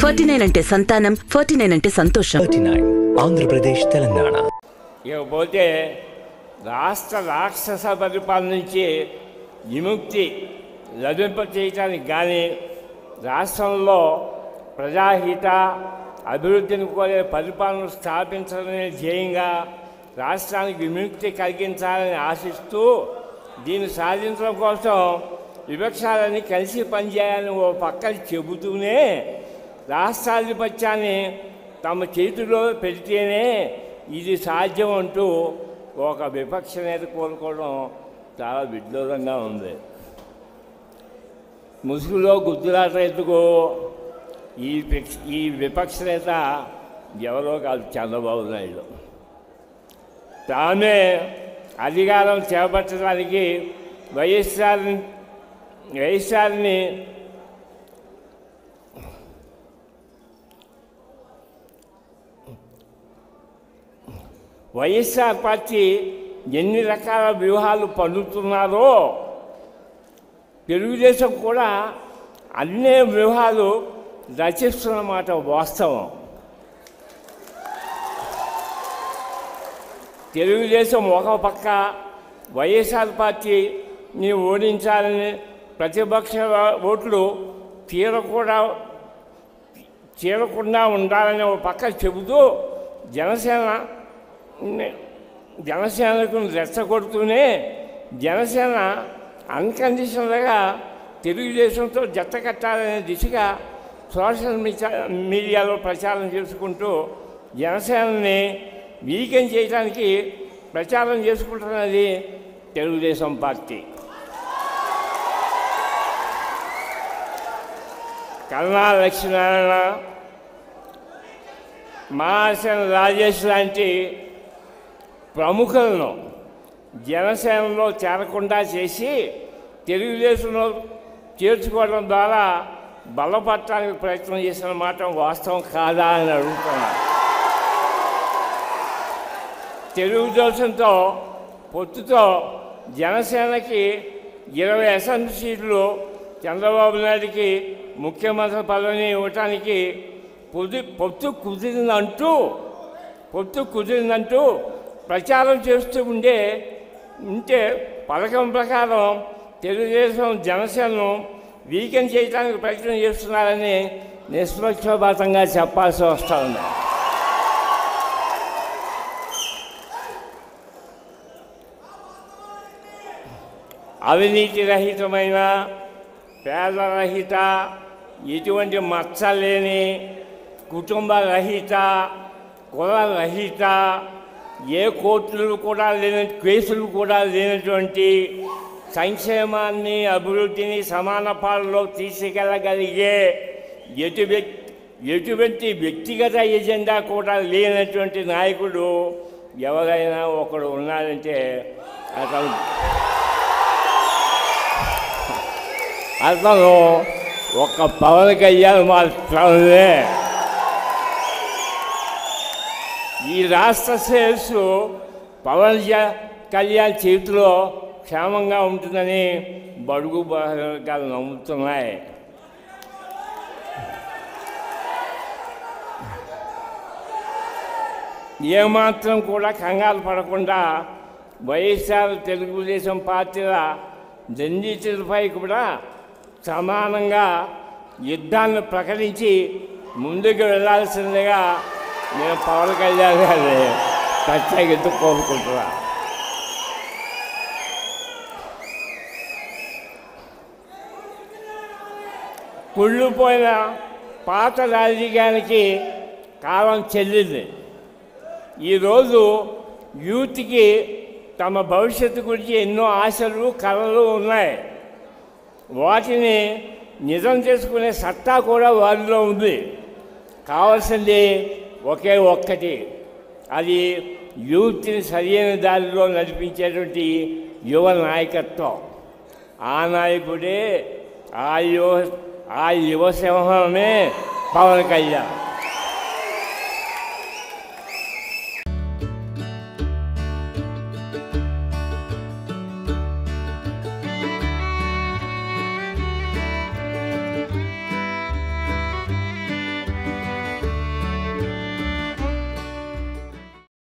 forty nine అంటే సంతానం forty nine అంటే సంతోషం థర్టీ నైన్ ఆంధ్రప్రదేశ్ తెలంగాణ ఇకపోతే రాష్ట్ర రాక్షస పరిపాలన నుంచి విముక్తి లభింప చేయటానికి కానీ రాష్ట్రంలో ప్రజాహిత అభివృద్ధిని కోరే పరిపాలన స్థాపించాలనే ధ్యేయంగా రాష్ట్రానికి విముక్తి కలిగించాలని ఆశిస్తూ దీన్ని సాధించడం కోసం విపక్షాలని కలిసి పనిచేయాలని ఓ పక్కన చెబుతూనే రాష్ట్రాధిపత్యాన్ని తమ చేతిలో పెడితేనే ఇది సాధ్యం అంటూ ఒక విపక్ష నేత కోరుకోవడం చాలా విడ్డూరంగా ఉంది ముసుగులో గుర్తులాట ఎందుకు ఈ విపక్ష- ఈ విపక్ష నేత ఎవరో కాదు చంద్రబాబు నాయుడు తామే అధికారం చేపట్టడానికి వైఎస్ఆర్ వైఎస్ఆర్ని వైఎస్ఆర్ పార్టీ ఎన్ని రకాల వ్యూహాలు పన్నుతున్నారో తెలుగుదేశం కూడా అన్ని వ్యూహాలు రచిస్తున్నమాట వాస్తవం తెలుగుదేశం ఒక పక్క వైఎస్ఆర్ పార్టీని ఓడించాలని ప్రతిపక్ష ఓట్లు తీరకూడా చేరకుండా ఉండాలని ఒక పక్క చెబుతూ జనసేన జనసేనకు రెచ్చగొడుతూనే జనసేన అన్కండిషనల్గా తెలుగుదేశంతో జత కట్టాలనే దిశగా సోషల్ మీడియా మీడియాలో ప్రచారం చేసుకుంటూ జనసేనని వీకెన్ చేయడానికి ప్రచారం చేసుకుంటున్నది తెలుగుదేశం పార్టీ కరుణా లక్ష్మీనారాయణ మహాసేన రాజేష్ లాంటి ప్రముఖులను జనసేనలో చేరకుండా చేసి తెలుగుదేశంలో చేర్చుకోవడం ద్వారా బలపడటానికి ప్రయత్నం చేసిన మాట వాస్తవం కాదా అని అడుగుతున్నారు తెలుగుదేశంతో పొత్తుతో జనసేనకి ఇరవై అసెంబ్లీ సీట్లు చంద్రబాబు నాయుడికి ముఖ్యమంత్రి పదవిని ఇవ్వటానికి పొద్దు పొత్తు కుదిరిందంటూ పొత్తు కుదిరిందంటూ ప్రచారం చేస్తూ ఉండే ఉంటే పథకం ప్రకారం తెలుగుదేశం జనసేనను వీకెండ్ చేయడానికి ప్రయత్నం చేస్తున్నారని నిష్పక్షపాతంగా చెప్పాల్సి వస్తూ ఉంది అవినీతి రహితమైన పేదరహిత ఎటువంటి మచ్చ లేని కుటుంబ రహిత కుల రహిత ఏ కోర్టులు కూడా లేని కేసులు కూడా లేనటువంటి సంక్షేమాన్ని అభివృద్ధిని సమాన పాలలో తీసుకెళ్ళగలిగే ఎటు వ్యక్- ఎటువంటి వ్యక్తిగత ఎజెండా కూడా లేనటువంటి నాయకుడు ఎవరైనా ఒకడు ఉన్నాడంటే అతను అతను ఒక పవన్ కళ్యాణ్ మాత్రమే ఈ రాష్ట్ర సేల్స్ పవన్ జ- కళ్యాణ్ చేతిలో క్షేమంగా ఉంటుందని బడుగు వర్గాలు నమ్ముతున్నాయి ఏమాత్రం కూడా కంగారు పడకుండా వైఎస్ఆర్ తెలుగుదేశం పార్టీల రెండింటిపై కూడా సమానంగా యుద్ధాన్ని ప్రకటించి ముందుకు వెళ్ళాల్సిందిగా నేను పవన్ కళ్యాణ్ గారిని ప్రత్యేకిస్తూ కోరుకుంటున్నా కుళ్ళిపోయిన పాత రాజకీయానికి కాలం చెల్లింది ఈరోజు యూత్కి తమ భవిష్యత్తు గురించి ఎన్నో ఆశలు కళలు ఉన్నాయి వాటిని నిజం చేసుకునే సత్తా కూడా వారిలో ఉంది కావాల్సింది ఒకే ఒక్కటి అది యూత్ని సరైన దారిలో నడిపించేటువంటి యువ నాయకత్వం ఆ నాయకుడే ఆ యువ ఆ యువ సింహమే పవన్ కళ్యాణ్